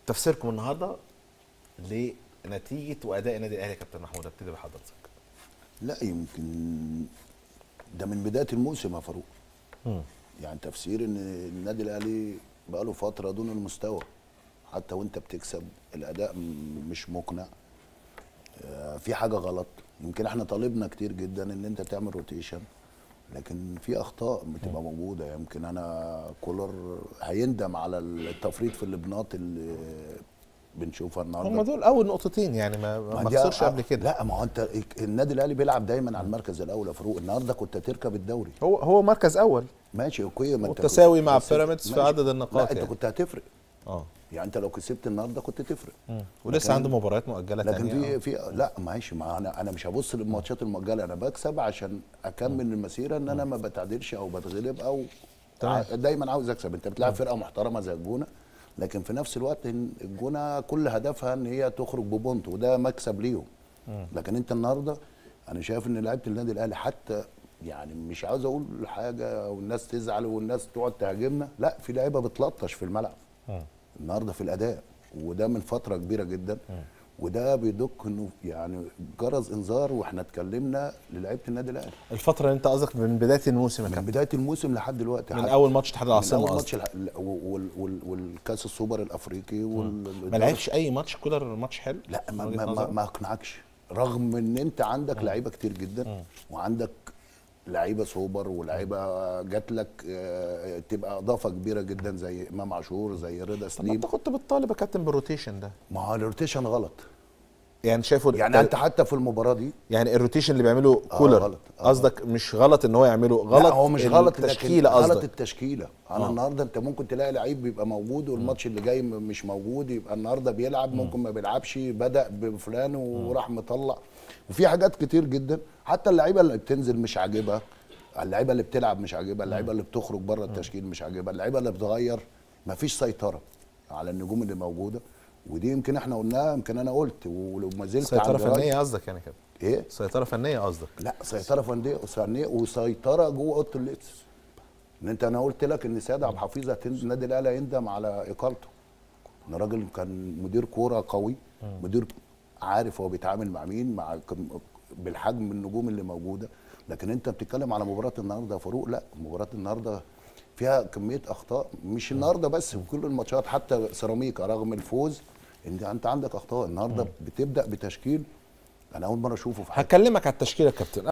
تفسيركم النهارده لنتيجه واداء النادي الاهلي يا كابتن محمود ابتدي بحضرتك لا يمكن ده من بدايه الموسم يا فاروق يعني تفسير ان النادي الاهلي بقاله فتره دون المستوى حتى وانت بتكسب الاداء م- مش مقنع آه، في حاجه غلط يمكن احنا طالبنا كتير جدا ان انت تعمل روتيشن لكن في اخطاء بتبقى موجوده يمكن انا كولر هيندم على التفريط في اللبنات اللي بنشوفها النهارده هم دول اول نقطتين يعني ما ما ما دي- خسرش آه، قبل كده لا ما هو انت النادي الاهلي بيلعب دايما على المركز الاول يا فاروق النهارده كنت هتركب الدوري هو هو مركز اول ماشي اوكي ما انت والتساوي كنت- مع بس- بيراميدز في ماشي. عدد النقاط لا انت يعني. كنت هتفرق اه يعني انت لو كسبت النهارده كنت تفرق ولسه لكن- عنده مباريات مؤجله لكن تانية في في لا ماشي ما انا انا مش هبص للماتشات المؤجله انا بكسب عشان اكمل المسيره ان انا ما بتعادلش او بتغلب او تمام. ع- دايما عاوز اكسب انت بتلعب فرقه محترمه زي الجونه لكن في نفس الوقت إن الجونه كل هدفها ان هي تخرج ببونت وده مكسب ليهم لكن انت النهارده انا شايف ان لعيبه النادي الاهلي حتى يعني مش عاوز اقول حاجه والناس تزعل والناس تقعد تهاجمنا لا في لعيبه بتلطش في الملعب النهارده في الاداء وده من فتره كبيره جدا وده بيدق انه يعني جرس انذار واحنا اتكلمنا للعيبه النادي الاهلي الفتره اللي انت قصدك من بدايه الموسم يا من كابتن بدايه الموسم لحد دلوقتي من حتى- اول ماتش اتحاد من العاصمه اول قصدي ماتش الح- وال- وال- والكاس السوبر الافريقي وال ما لعبش اي ماتش كولر ماتش حلو لا ما, من وجهة ما, ما, نظرك؟ ما اقنعكش رغم ان انت عندك لعيبه كتير جدا وعندك لعيبه سوبر ولعيبه جات لك آه، تبقى اضافه كبيره جدا زي امام عاشور زي رضا طب ما سليم انت كنت بتطالب يا كابتن بالروتيشن ده ما هو الروتيشن غلط يعني شايفه يعني انت حتى في المباراه دي يعني الروتيشن اللي بيعمله كولر غلط. آه، قصدك مش غلط ان هو يعمله غلط لا هو مش غلط التشكيله لكن غلط قصدك التشكيله انا آه. النهارده انت ممكن تلاقي لعيب بيبقى موجود والماتش اللي جاي م- مش موجود يبقى النهارده بيلعب ممكن ما بيلعبش بدا بفلان وراح مطلع وفي حاجات كتير جدا حتى اللعيبه اللي بتنزل مش عاجبها اللعيبه اللي بتلعب مش عاجبها اللعيبه اللي بتخرج بره التشكيل مش عاجبها اللعيبه اللي بتغير مفيش سيطره على النجوم اللي موجوده ودي يمكن احنا قلناها يمكن انا قلت وما زلت على سيطره الجهاز. فنيه قصدك يعني كده ايه سيطره فنيه قصدك لا سيطره فنيه فنيه وسيطره جوه اوضه اللبس ان انت انا قلت لك ان سيد عبد الحفيظ هتنزل النادي الاهلي هيندم على اقالته ان راجل كان مدير كوره قوي مدير عارف هو بيتعامل مع مين مع كم- بالحجم النجوم اللي موجوده لكن انت بتتكلم على مباراه النهارده يا فاروق لا مباراه النهارده فيها كميه اخطاء مش النهارده بس في كل الماتشات حتى سيراميكا رغم الفوز انت انت عندك اخطاء النهارده بتبدا بتشكيل انا اول مره اشوفه في حياتي هكلمك على التشكيله يا كابتن